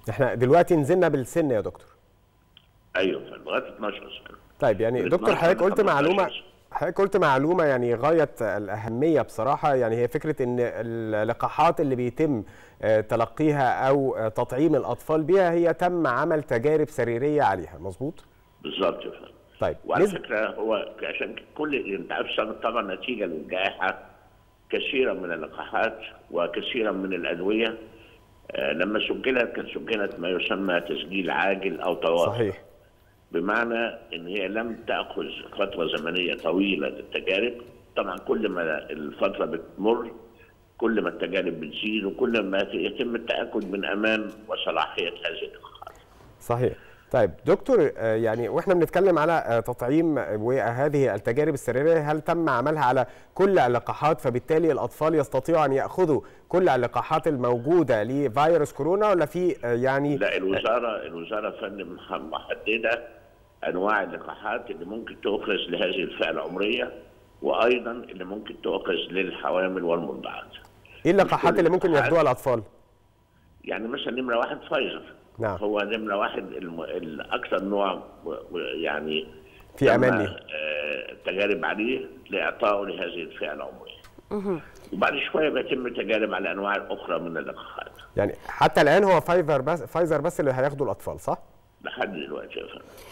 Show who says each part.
Speaker 1: احنا دلوقتي نزلنا بالسن يا دكتور
Speaker 2: ايوه لغايه 12 سنه
Speaker 1: طيب يعني
Speaker 2: من
Speaker 1: دكتور
Speaker 2: 12
Speaker 1: حضرتك قلت
Speaker 2: ل 15
Speaker 1: معلومه
Speaker 2: سنة.
Speaker 1: حضرتك قلت معلومه يعني غايه الاهميه بصراحه يعني هي فكره ان اللقاحات اللي بيتم آه، تلقيها او آه، تطعيم الاطفال بيها هي تم عمل تجارب سريريه عليها مظبوط
Speaker 2: بالظبط يا فندم
Speaker 1: طيب
Speaker 2: وعلى
Speaker 1: نسبة-
Speaker 2: فكره هو عشان كل انت عارف سنة طبعا نتيجه للجائحه كثيرا من اللقاحات وكثيرا من الادويه آه، لما سجلت كانت سجلت ما يسمى تسجيل عاجل او طوارئ
Speaker 1: صحيح
Speaker 2: بمعنى ان هي لم تاخذ فتره زمنيه طويله للتجارب طبعا كل ما الفتره بتمر كل ما التجارب بتزيد وكل ما يتم التاكد من امان وصلاحيه هذه اللقاحات
Speaker 1: صحيح طيب دكتور آه، يعني واحنا بنتكلم على آه، تطعيم وهذه التجارب السريريه هل تم عملها على كل اللقاحات فبالتالي الاطفال يستطيعوا ان ياخذوا كل اللقاحات الموجوده لفيروس كورونا ولا في آه، يعني
Speaker 2: لا الوزاره الوزاره فندم محدده انواع اللقاحات اللي ممكن تؤخذ لهذه الفئه العمريه وايضا اللي ممكن تؤخذ للحوامل والمرضعات
Speaker 1: ايه اللقاحات اللي ممكن
Speaker 2: اللقاحات-
Speaker 1: ياخدوها الاطفال؟
Speaker 2: يعني مثلا نمره واحد فايزر
Speaker 1: نعم.
Speaker 2: هو نمره واحد الم... الاكثر نوع و... و... يعني
Speaker 1: في
Speaker 2: تم،
Speaker 1: أمان ليه.
Speaker 2: آه، تجارب عليه لاعطائه لهذه الفئه العمريه وبعد شويه بيتم تجارب على انواع اخرى من اللقاحات
Speaker 1: يعني حتى الان هو فايزر بس فايزر بس اللي هياخده الاطفال صح؟
Speaker 2: لحد دلوقتي يا فندم